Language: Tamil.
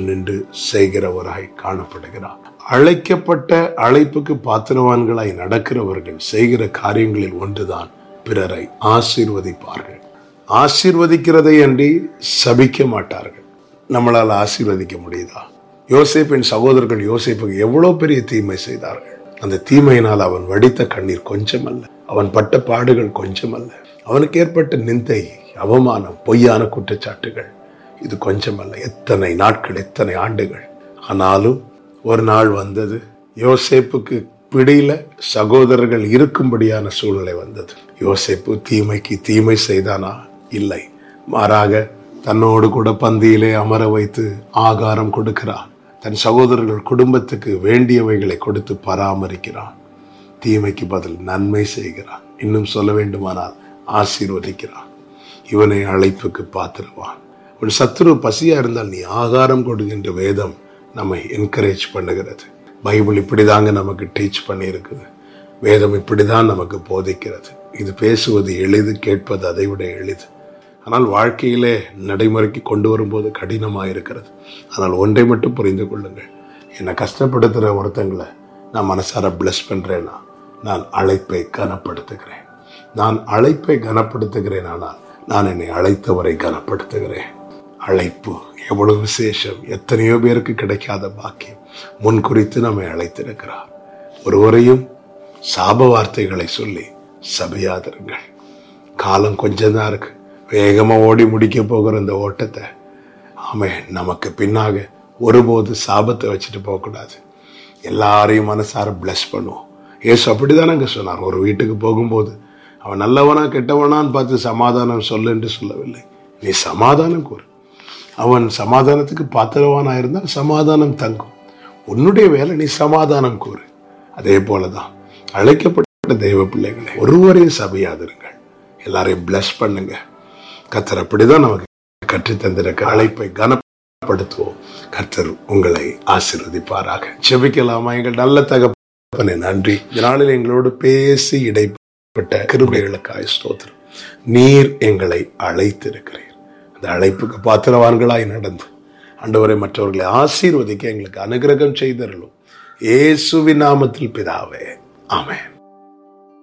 நின்று செய்கிறவராய் காணப்படுகிறார் அழைக்கப்பட்ட அழைப்புக்கு பாத்திரவான்களாய் நடக்கிறவர்கள் செய்கிற காரியங்களில் ஒன்றுதான் பிறரை ஆசீர்வதிப்பார்கள் ஆசீர்வதிக்கிறதை அன்றி சபிக்க மாட்டார்கள் நம்மளால் ஆசீர்வதிக்க முடியுதா யோசேப்பின் சகோதரர்கள் யோசேப்புக்கு எவ்வளவு பெரிய தீமை செய்தார்கள் அந்த தீமையினால் அவன் வடித்த கண்ணீர் கொஞ்சமல்ல அவன் பட்ட பாடுகள் கொஞ்சமல்ல அவனுக்கு ஏற்பட்ட நிந்தை அவமானம் பொய்யான குற்றச்சாட்டுகள் இது கொஞ்சமல்ல எத்தனை நாட்கள் எத்தனை ஆண்டுகள் ஆனாலும் ஒரு நாள் வந்தது யோசேப்புக்கு பிடியில சகோதரர்கள் இருக்கும்படியான சூழ்நிலை வந்தது யோசேப்பு தீமைக்கு தீமை செய்தானா இல்லை மாறாக தன்னோடு கூட பந்தியிலே அமர வைத்து ஆகாரம் கொடுக்கிறான் தன் சகோதரர்கள் குடும்பத்துக்கு வேண்டியவைகளை கொடுத்து பராமரிக்கிறான் தீமைக்கு பதில் நன்மை செய்கிறான் இன்னும் சொல்ல வேண்டுமானால் ஆசீர்வதிக்கிறான் இவனை அழைப்புக்கு பாத்திரவான் ஒரு சத்துரு பசியா இருந்தால் நீ ஆகாரம் கொடுக்கின்ற வேதம் நம்மை என்கரேஜ் பண்ணுகிறது பைபிள் இப்படிதாங்க நமக்கு டீச் பண்ணி இருக்குது வேதம் இப்படிதான் நமக்கு போதிக்கிறது இது பேசுவது எளிது கேட்பது அதை விட எளிது ஆனால் வாழ்க்கையிலே நடைமுறைக்கு கொண்டு வரும்போது கடினமாக இருக்கிறது ஆனால் ஒன்றை மட்டும் புரிந்து கொள்ளுங்கள் என்னை கஷ்டப்படுத்துகிற ஒருத்தங்களை நான் மனசார பிளஸ் பண்ணுறேன்னா நான் அழைப்பை கனப்படுத்துகிறேன் நான் அழைப்பை கனப்படுத்துகிறேன் ஆனால் நான் என்னை அழைத்தவரை கனப்படுத்துகிறேன் அழைப்பு எவ்வளவு விசேஷம் எத்தனையோ பேருக்கு கிடைக்காத பாக்கியம் முன் குறித்து நம்மை அழைத்திருக்கிறார் ஒருவரையும் சாப வார்த்தைகளை சொல்லி சபையாதிருங்கள் காலம் கொஞ்சம் தான் இருக்கு வேகமா ஓடி முடிக்க போகிற இந்த ஓட்டத்தை ஆமே நமக்கு பின்னாக ஒருபோது சாபத்தை வச்சுட்டு போகக்கூடாது எல்லாரையும் மனசார பிளஸ் பண்ணுவோம் ஏசு அப்படிதானங்க சொன்னார் ஒரு வீட்டுக்கு போகும்போது அவன் நல்லவனா கெட்டவனான்னு பார்த்து சமாதானம் சொல்லு என்று சொல்லவில்லை நீ சமாதானம் கூறு அவன் சமாதானத்துக்கு பாத்திரவானா இருந்தால் சமாதானம் தங்கும் உன்னுடைய வேலை நீ சமாதானம் கூறு அதே போலதான் அழைக்கப்பட்ட தெய்வ பிள்ளைகளை ஒருவரையும் சபையாதிருங்கள் எல்லாரையும் பிளஸ் பண்ணுங்க கத்தர் அப்படிதான் நமக்கு கற்றுத் தந்திருக்க அழைப்பை கனப்படுத்துவோம் கர்த்தர் உங்களை ஆசீர்வதிப்பாராக செபிக்கலாமா எங்கள் நல்ல தகப்பனே நன்றி இந்த நாளில் எங்களோடு பேசி இடைப்பட்ட கிருபைகளுக்காய் ஸ்தோத்திரம் நீர் எங்களை அழைத்திருக்கிறீர் அந்த அழைப்புக்கு பாத்திரவான்களாய் நடந்து ஆண்டவரை மற்றவர்களை ஆசீர்வதிக்க எங்களுக்கு அனுகிரகம் செய்தருளும் இயேசுவின் நாமத்தில் பிதாவே ஆமென்